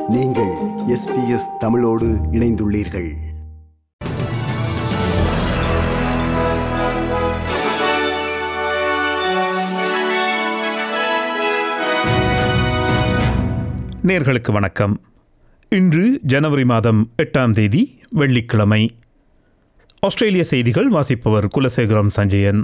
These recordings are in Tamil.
நீங்கள் எஸ்பிஎஸ் தமிழோடு இணைந்துள்ளீர்கள் நேர்களுக்கு வணக்கம் இன்று ஜனவரி மாதம் எட்டாம் தேதி வெள்ளிக்கிழமை ஆஸ்திரேலிய செய்திகள் வாசிப்பவர் குலசேகரம் சஞ்சயன்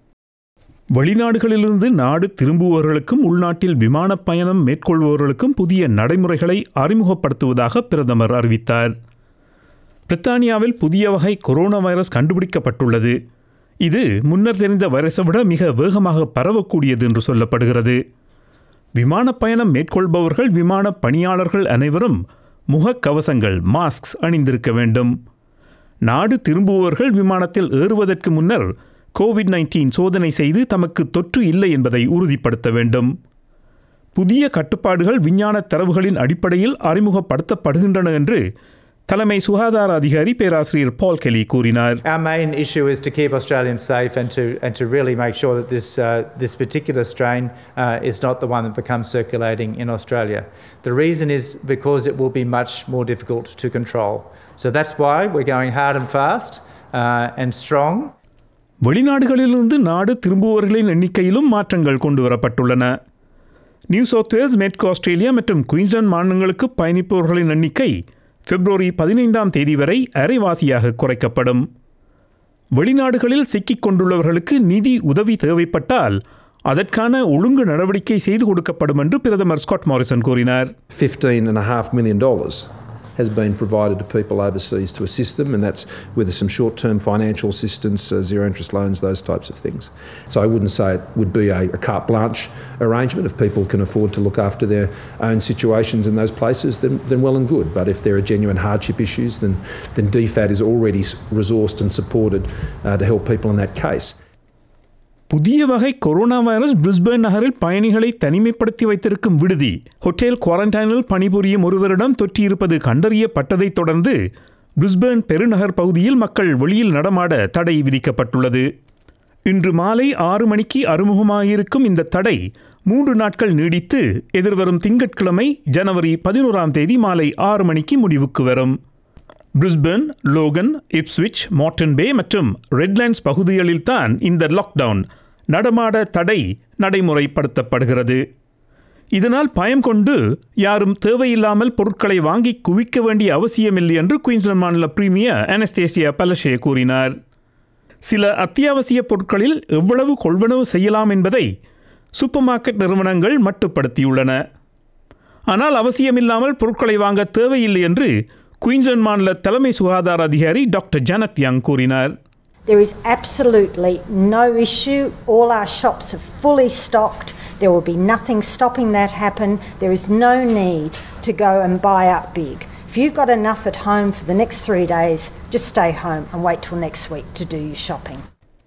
வெளிநாடுகளிலிருந்து நாடு திரும்புபவர்களுக்கும் உள்நாட்டில் விமானப் பயணம் மேற்கொள்பவர்களுக்கும் புதிய நடைமுறைகளை அறிமுகப்படுத்துவதாக பிரதமர் அறிவித்தார் பிரித்தானியாவில் புதிய வகை கொரோனா வைரஸ் கண்டுபிடிக்கப்பட்டுள்ளது இது முன்னர் தெரிந்த வைரஸை விட மிக வேகமாக பரவக்கூடியது என்று சொல்லப்படுகிறது விமானப் பயணம் மேற்கொள்பவர்கள் விமான பணியாளர்கள் அனைவரும் முகக்கவசங்கள் மாஸ்க்ஸ் அணிந்திருக்க வேண்டும் நாடு திரும்புபவர்கள் விமானத்தில் ஏறுவதற்கு முன்னர் கோவிட் 19 சோதனை செய்து தமக்கு தொற்று இல்லை என்பதை உறுதிப்படுத்த வேண்டும் புதிய கட்டுப்பாடுகள் விஞ்ஞான தரவுகளின் அடிப்படையில் அறிமுகப்படுத்தப்படுகின்றன என்று தலைமை சுகாதார அதிகாரி பேராசிரியர் பால் கெலி கூறினார் Our main issue is to keep Australians safe and to, and to really make sure that this, uh, this particular strain uh, is not the one that becomes circulating in Australia. The reason is because it will be much more difficult to control. So that's why we're going hard and fast uh, and strong. வெளிநாடுகளிலிருந்து நாடு திரும்புபவர்களின் எண்ணிக்கையிலும் மாற்றங்கள் கொண்டு வரப்பட்டுள்ளன நியூ சவுத் வேல்ஸ் மேற்கு ஆஸ்திரேலியா மற்றும் குயின்ஸ்லாந்து மாநிலங்களுக்கு பயணிப்பவர்களின் எண்ணிக்கை பிப்ரவரி பதினைந்தாம் தேதி வரை அரைவாசியாக குறைக்கப்படும் வெளிநாடுகளில் சிக்கிக் கொண்டுள்ளவர்களுக்கு நிதி உதவி தேவைப்பட்டால் அதற்கான ஒழுங்கு நடவடிக்கை செய்து கொடுக்கப்படும் என்று பிரதமர் ஸ்காட் மாரிசன் கூறினார் $15.5 million has been provided to people overseas to assist them, and that's with some short term financial assistance, uh, zero interest loans, those types of things. So I wouldn't say it would be a, a carte blanche arrangement. If people can afford to look after their own situations in those places, then, then well and good. But if there are genuine hardship issues, then, then DFAT is already s- resourced and supported uh, to help people in that case. புதிய வகை கொரோனா வைரஸ் பிரிஸ்பேன் நகரில் பயணிகளை தனிமைப்படுத்தி வைத்திருக்கும் விடுதி ஹோட்டல் குவாரண்டைனில் பணிபுரியும் ஒருவரிடம் தொற்றியிருப்பது கண்டறியப்பட்டதைத் தொடர்ந்து பிரிஸ்பேன் பெருநகர் பகுதியில் மக்கள் வெளியில் நடமாட தடை விதிக்கப்பட்டுள்ளது இன்று மாலை ஆறு மணிக்கு அறிமுகமாகியிருக்கும் இந்த தடை மூன்று நாட்கள் நீடித்து எதிர்வரும் திங்கட்கிழமை ஜனவரி பதினோராம் தேதி மாலை ஆறு மணிக்கு முடிவுக்கு வரும் Brisbane Logan Ipswich Moreton Bay மற்றும் ரெட்லேண்ட்ஸ் பகுதிகளில்தான் இந்த லாக்டவுன் நடமாட தடை நடைமுறைப்படுத்தப்படுகிறது இதனால் பயம் கொண்டு யாரும் தேவையில்லாமல் பொருட்களை வாங்கி குவிக்க வேண்டிய அவசியமில்லை என்று குயின்ஸ்லாந்து மாநில பிரீமியர் அனஸ்டேசியா பலஷே கூறினார் சில அத்தியாவசிய பொருட்களில் எவ்வளவு கொள்வனவு செய்யலாம் என்பதை சூப்பர் மார்க்கெட் நிறுவனங்கள் மட்டுப்படுத்தியுள்ளன ஆனால் அவசியமில்லாமல் பொருட்களை வாங்க தேவையில்லை என்று குயின்ஸ்லாந்து மாநில தலைமை சுகாதார அதிகாரி டாக்டர் ஜானட் யங் கூறினார் There is absolutely no issue. All our shops are fully stocked. There will be nothing stopping that happen. There is no need to go and buy up big. If you've got enough at home for the next three days, just stay home and wait till next week to do your shopping.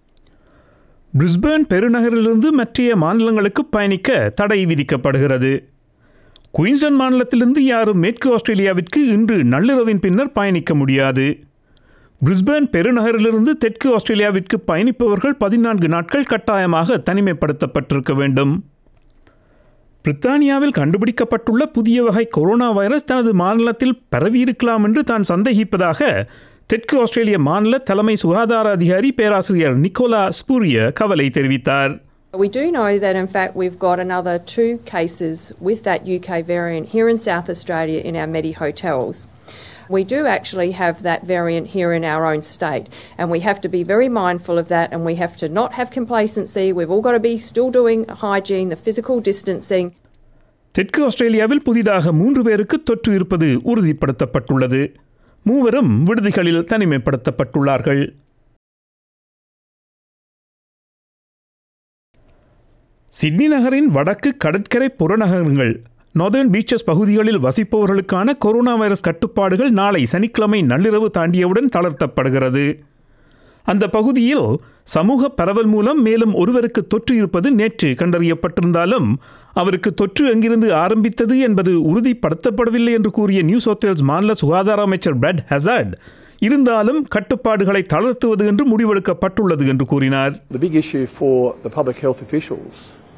Brisbane பெருநகரிலிருந்து மற்றைய மாநிலங்களுக்கு பயணிக்க தடை விதிக்கப்படுகிறது குயின்ஸ்லாந்து மாநிலத்திலிருந்து யாரும் மேற்கு ஆஸ்திரேலியாவிற்கு இன்று நள்ளிரவின் பின்னர் பயணிக்க முடியாது பிரிஸ்பேன் பெருநகரிலிருந்து தெற்கு ஆஸ்திரேலியாவிற்கு பயணிப்பவர்கள் பதினான்கு நாட்கள் கட்டாயமாக தனிமைப்படுத்தப்பட்டிருக்க வேண்டும் பிரித்தானியாவில் கண்டுபிடிக்கப்பட்டுள்ள புதிய வகை கொரோனா வைரஸ் தனது மாநிலத்தில் பரவியிருக்கலாம் என்று தான் சந்தேகிப்பதாக தெற்கு ஆஸ்திரேலிய மாநில தலைமை சுகாதார அதிகாரி பேராசிரியர் நிக்கோலா ஸ்பூரிய கவலை தெரிவித்தார் We do know that, in fact, we've got another two cases with that UK variant here in South Australia in our Medi hotels. We do actually have that variant here in our own state, and we have to be very mindful of that, and we have to not have complacency. We've all got to be still doing hygiene, the physical distancing. தெற்கு ஆஸ்திரேலியாவில் புதிதாக மூன்று பேருக்கு தொற்று இருப்பது உறுதிப்படுத்தப்பட்டுள்ளது மூவரும் விடுதிகளில் தனிமைப்படுத்தப்பட்டுள்ளார்கள் சிட்னி நகரின் வடக்கு கடற்கரை புறநகரங்கள் நார்தர்ன் பீச்சஸ் பகுதிகளில் வசிப்பவர்களுக்கான கொரோனா வைரஸ் கட்டுப்பாடுகள் நாளை சனிக்கிழமை நள்ளிரவு தாண்டியவுடன் தளர்த்தப்படுகிறது அந்த பகுதியில் சமூக பரவல் மூலம் மேலும் ஒருவருக்கு தொற்று இருப்பது நேற்று கண்டறியப்பட்டிருந்தாலும் அவருக்கு தொற்று எங்கிருந்து ஆரம்பித்தது என்பது உறுதிப்படுத்தப்படவில்லை என்று கூறிய நியூ சவுத் வேல்ஸ் மாநில சுகாதார அமைச்சர் பிராட் ஹசார்ட் இருந்தாலும் கட்டுப்பாடுகளை தளர்த்துவது என்று முடிவெடுக்கப்பட்டுள்ளது என்று கூறினார் The big issue for the public health officials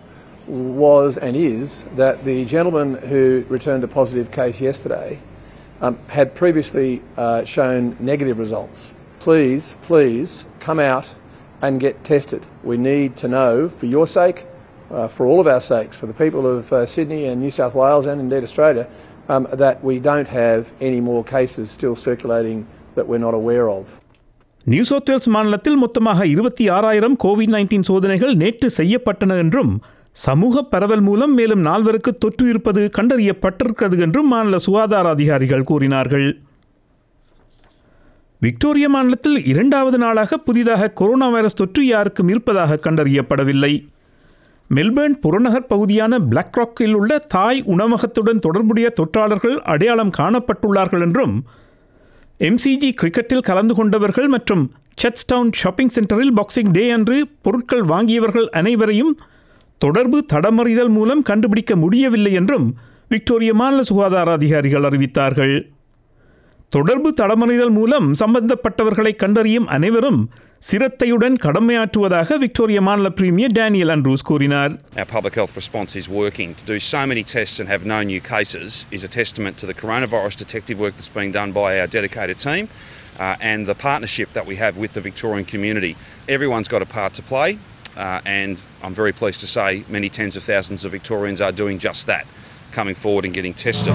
was and is that the gentleman who returned a positive case yesterday um, had previously uh, shown negative results. Please, please come out and get tested. We need to know, for your sake, uh, for all of our sakes, for the people of uh, Sydney and New South Wales and indeed Australia, um, that we don't have any more cases still circulating that we're not aware of. New South Wales மாநிலத்தில் மொத்தமாக இருபத்தி ஆறாயிரம் கோவிட் நைன்டீன் சோதனைகள் நேற்று செய்யப்பட்டன என்றும் சமூக பரவல் மூலம் மேலும் நால்வருக்கு தொற்று இருப்பது கண்டறியப்பட்டிருக்கிறது என்றும் மாநில சுகாதார அதிகாரிகள் கூறினார்கள் விக்டோரியா மாநிலத்தில் இரண்டாவது நாளாக புதிதாக கொரோனா வைரஸ் தொற்று யாருக்கும் இருப்பதாக கண்டறியப்படவில்லை மெல்பேர்ன் புறநகர் பகுதியான பிளாக் ராக்கில் உள்ள தாய் உணவகத்துடன் தொடர்புடைய தொற்றாளர்கள் அடையாளம் காணப்பட்டுள்ளார்கள் என்றும் எம்சிஜி கிரிக்கெட்டில் கலந்து கொண்டவர்கள் மற்றும் சர்ச்டவுன் ஷாப்பிங் சென்டரில் பாக்ஸிங் டே அன்று பொருட்கள் வாங்கியவர்கள் அனைவரையும் தொடர்பு தடமறிதல் மூலம் கண்டுபிடிக்க முடியவில்லை என்றும் விக்டோரிய மாநில சுகாதார அதிகாரிகள் அறிவித்தார்கள் தொடர்பு தடமறிதல் மூலம் சம்பந்தப்பட்டவர்களை கண்டறியும் அனைவரும் சிரத்தையுடன் கடமையாற்றுவதாக விக்டோரிய மாநில பிரீமியர் டேனியல் ஆண்ட்ரூஸ் கூறினார் Our public health response is working. To do so many tests and have no new cases is a testament to the coronavirus detective work that's being done by our dedicated team uh, and the partnership that we have with the Victorian community. Everyone's got a part to play, uh, and I'm very pleased to say many tens of thousands of Victorians are doing just that, coming forward and getting tested.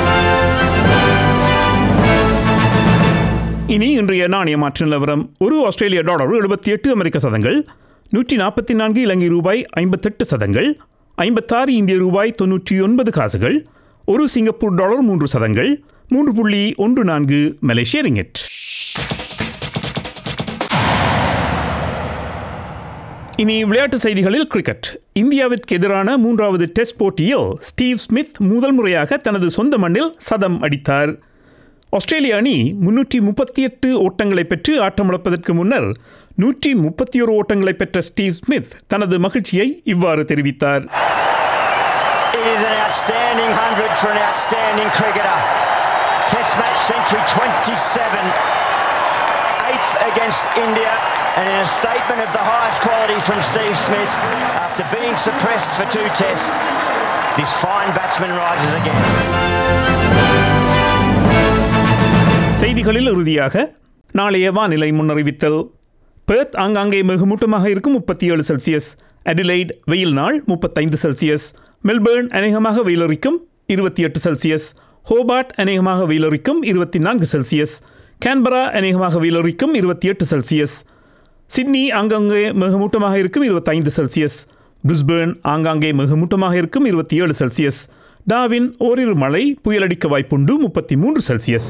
இனி இன்றைய நாணய மாற்று நிலவரம் ஒரு ஆஸ்திரேலிய டாலர் எழுபத்தி எட்டு அமெரிக்க சதங்கள் நூற்றி நாற்பத்தி நான்கு இலங்கை ரூபாய் ஐம்பத்தெட்டு சதங்கள் ஐம்பத்தாறு இந்திய ரூபாய் தொன்னூற்றி ஒன்பது காசுகள் ஒரு சிங்கப்பூர் டாலர் மூன்று சதங்கள் மூன்று புள்ளி ஒன்று நான்கு மலேசிய ரிங்கெட் இனி விளையாட்டு செய்திகளில் கிரிக்கெட் இந்தியாவிற்கு எதிரான மூன்றாவது டெஸ்ட் போட்டியில் ஸ்டீவ் ஸ்மித் முதல் முறையாக தனது சொந்த மண்ணில் சதம் அடித்தார் ஆஸ்திரேலிய அணி முன்னூற்றி முப்பத்தி எட்டு ஓட்டங்களை பெற்று ஆட்டமிழப்பதற்கு முன்னர் நூற்றி முப்பத்தி ஒரு ஓட்டங்களை பெற்ற ஸ்டீவ் ஸ்மித் தனது மகிழ்ச்சியை இவ்வாறு தெரிவித்தார் It is an outstanding 100 for an outstanding cricketer. Test match century 27, eighth against India, and in a statement of the highest quality from Steve Smith, after being suppressed for two tests, this fine batsman rises again. செய்திகளில் இறுதியாக நாளைய வானிலை முன்னறிவித்தல் பெர்த் ஆங்காங்கே மிகுமூட்டமாக இருக்கும் முப்பத்தி ஏழு செல்சியஸ் அடிலைட் வெயில் நாள் முப்பத்தைந்து செல்சியஸ் மெல்பேர்ன் அநேகமாக வெயிலரிக்கும் இருபத்தி எட்டு செல்சியஸ் ஹோபார்ட் அநேகமாக வெயிலரிக்கும் இருபத்தி நான்கு செல்சியஸ் கேன்பரா அநேகமாக வெயிலரிக்கும் இருபத்தி எட்டு செல்சியஸ் சிட்னி ஆங்காங்கே மிகமூட்டமாக இருக்கும் இருபத்தைந்து செல்சியஸ் பிரிஸ்பேர்ன் ஆங்காங்கே மிகமூட்டமாக இருக்கும் இருபத்தி ஏழு செல்சியஸ் டாவின் ஓரிரு மழை புயலடிக்க வாய்ப்புண்டு முப்பத்தி மூன்று செல்சியஸ்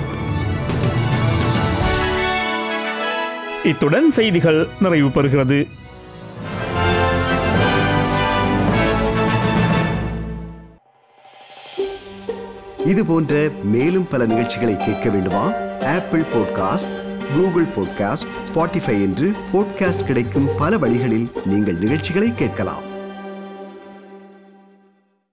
இத்துடன் செய்திகள் நிறைவு பெறுகிறது இது போன்ற மேலும் பல நிகழ்ச்சிகளை கேட்க வேண்டுமா Apple Podcast Google Podcast Spotify என்று பாட்காஸ்ட் கிடைக்கும் பல வழிகளில் நீங்கள் நிகழ்ச்சிகளை கேட்கலாம்